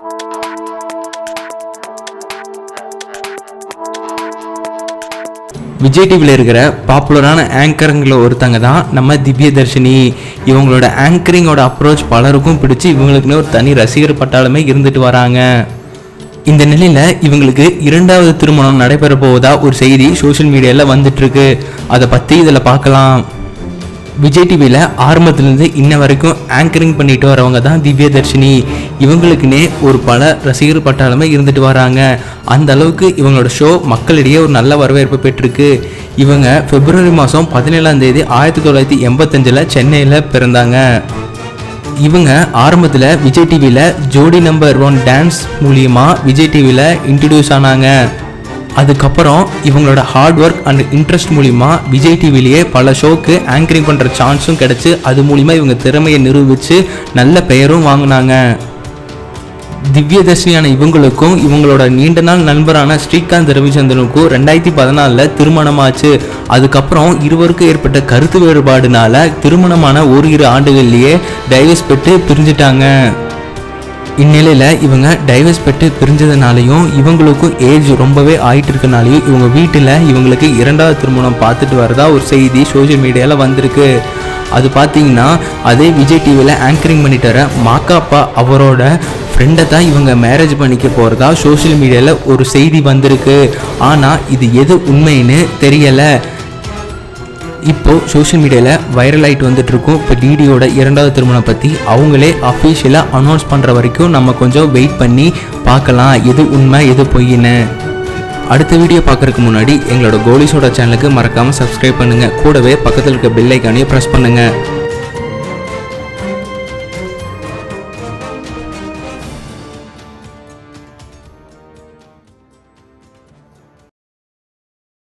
விஜய் டிவியில் இருக்கிற பாப்புலரான ஆங்கருங்களில் ஒருத்தங்க தான் நம்ம திவ்ய தர்ஷினி இவங்களோட ஆங்கரிங்கோட அப்ரோச் பலருக்கும் பிடிச்சி இவங்களுக்குன்னு ஒரு தனி ரசிகர் பட்டாளமே இருந்துட்டு வராங்க இந்த நிலையில் இவங்களுக்கு இரண்டாவது திருமணம் நடைபெற போவதா ஒரு செய்தி சோஷியல் மீடியாவில் வந்துட்டு இருக்கு அதை பற்றி இதில் பார்க்கலாம் விஜய் டிவியில் ஆரம்பத்துலேருந்து இன்ன வரைக்கும் ஆங்கரிங் பண்ணிட்டு வரவங்க தான் திவ்ய தர்ஷினி இவங்களுக்குன்னே ஒரு பல ரசிகர் பட்டாளமே இருந்துட்டு வராங்க அந்த அளவுக்கு இவங்களோட ஷோ மக்களிடையே ஒரு நல்ல வரவேற்பு பெற்றிருக்கு இவங்க பிப்ரவரி மாதம் பதினேழாம் தேதி ஆயிரத்தி தொள்ளாயிரத்தி எண்பத்தஞ்சில் சென்னையில் பிறந்தாங்க இவங்க ஆரம்பத்தில் விஜய் டிவியில் ஜோடி நம்பர் ஒன் டான்ஸ் மூலியமாக விஜய் டிவியில் இன்ட்ரடியூஸ் ஆனாங்க அதுக்கப்புறம் இவங்களோட ஹார்ட் ஒர்க் அண்ட் இன்ட்ரெஸ்ட் மூலிமா விஜய் டிவிலேயே பல ஷோக்கு ஆங்கரிங் பண்ணுற சான்ஸும் கிடச்சி அது மூலிமா இவங்க திறமையை நிரூபித்து நல்ல பெயரும் வாங்கினாங்க திவ்யதர்ஷினியான இவங்களுக்கும் இவங்களோட நீண்ட நாள் நண்பரான ஸ்ரீகாந்த் ரவிச்சந்திரனுக்கும் ரெண்டாயிரத்தி பதினாலில் திருமணமாச்சு அதுக்கப்புறம் இருவருக்கும் ஏற்பட்ட கருத்து வேறுபாடுனால திருமணமான ஒரு இரு ஆண்டுகள்லேயே டைவர்ஸ் பெற்று பிரிஞ்சிட்டாங்க இந்நிலையில் இவங்க டைவர்ஸ் பெற்று பிரிஞ்சதுனாலையும் இவங்களுக்கும் ஏஜ் ரொம்பவே ஆயிட்டு இருக்கனாலையும் இவங்க வீட்டில் இவங்களுக்கு இரண்டாவது திருமணம் பார்த்துட்டு வரதா ஒரு செய்தி சோஷியல் மீடியாவில் வந்திருக்கு அது பார்த்தீங்கன்னா அதே விஜய் டிவியில் ஆங்கரிங் பண்ணிட்டு வர மாக்காப்பா அவரோட ஃப்ரெண்டை தான் இவங்க மேரேஜ் பண்ணிக்க போகிறதா சோஷியல் மீடியாவில் ஒரு செய்தி வந்திருக்கு ஆனால் இது எது உண்மைன்னு தெரியலை இப்போ சோஷியல் மீடியாவில் வைரல் ஆகிட்டு வந்துட்டு இருக்கும் இப்போ டிடியோட இரண்டாவது திருமணம் பற்றி அவங்களே அஃபீஷியலாக அனௌன்ஸ் பண்ணுற வரைக்கும் நம்ம கொஞ்சம் வெயிட் பண்ணி பார்க்கலாம் எது உண்மை எது பொய்ன்னு அடுத்த வீடியோ பார்க்கறதுக்கு முன்னாடி எங்களோட கோலிஸோட சேனலுக்கு மறக்காமல் சப்ஸ்கிரைப் பண்ணுங்கள் கூடவே பக்கத்தில் இருக்க பெல் ஐக்கானையும் ப்ரெஸ் பண்ணுங்கள்